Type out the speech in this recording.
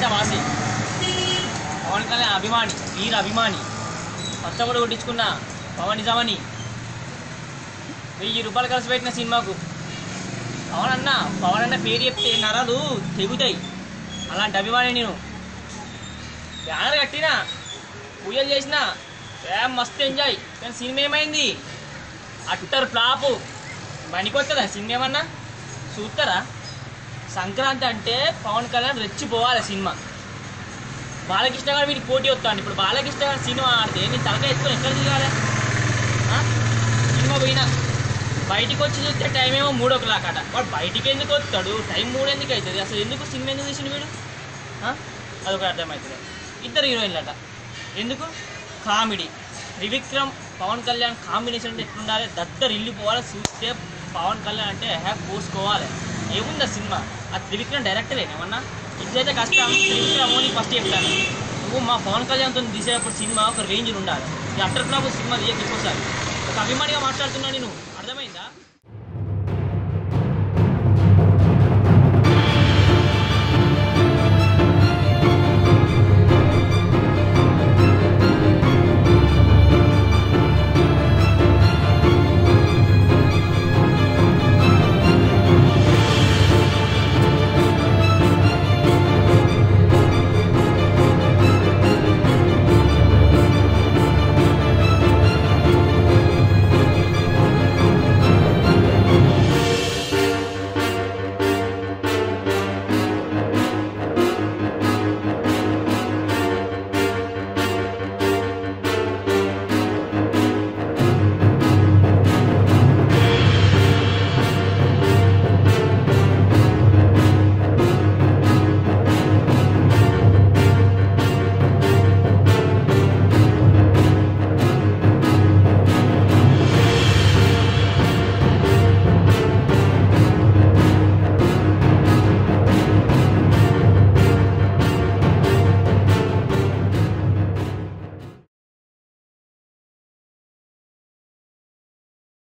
వాసి పవన్ కళ్యాణ్ అభిమాని వీర అభిమాని పచ్చగొడు కొట్టించుకున్న పవన్ నిజమని వెయ్యి రూపాయలు కలిసి పెట్టిన సినిమాకు పవన్ అన్న పవన్ అన్న పేరు చెప్తే నరాలు తెగుతాయి అలాంటి అభిమాని నేను బ్యానర్ కట్టినా పూజలు చేసిన ఏం మస్తు ఎంజాయ్ కానీ సినిమా ఏమైంది అట్టర్ ఫ్లాపు పనికొస్తుందా సినిమా ఏమన్నా చూస్తారా సంక్రాంతి అంటే పవన్ కళ్యాణ్ రెచ్చిపోవాలి సినిమా బాలకృష్ణ గారు వీడికి పోటీ వస్తాను ఇప్పుడు బాలకృష్ణ గారు సినిమా ఆడితే నేను తలకాయ ఎత్తుకొని ఎక్కడ దిగాలి ఆ? సినిమా పోయినా బయటికి వచ్చి చూస్తే టైం ఏమో మూడో క్లాక్ అట వాడు బయటికి ఎందుకు వస్తాడు టైం మూడు ఎందుకు అవుతుంది అసలు ఎందుకు సినిమా ఎందుకు తీసిన వీడు ఆ? అదొక అర్థమవుతుంది ఇద్దరు హీరోయిన్లు అట ఎందుకు కామెడీ త్రివిక్రమ్ పవన్ కళ్యాణ్ కాంబినేషన్ అంటే ఎట్లుండాలి దద్దరు ఇల్లిపోవాలి చూస్తే పవన్ కళ్యాణ్ అంటే హ్యాప్ పోసుకోవాలి ఏముంది ఆ సినిమా ఆ త్రివిక్రమ్ డైరెక్టరే ఏమన్నా ఇట్లయితే కష్టం త్రివిక్రమ్ ఓని ఫస్ట్ చెప్తాను నువ్వు మా పవన్ కళ్యాణ్తో తీసేటప్పుడు సినిమా ఒక రేంజ్ ఉండాలి ఈ అట్టర్ క్లాబ్ సినిమా తీయక ఇంకోసారి ఒక అభిమానిగా మాట్లాడుతున్నా నేను అర్థమైందా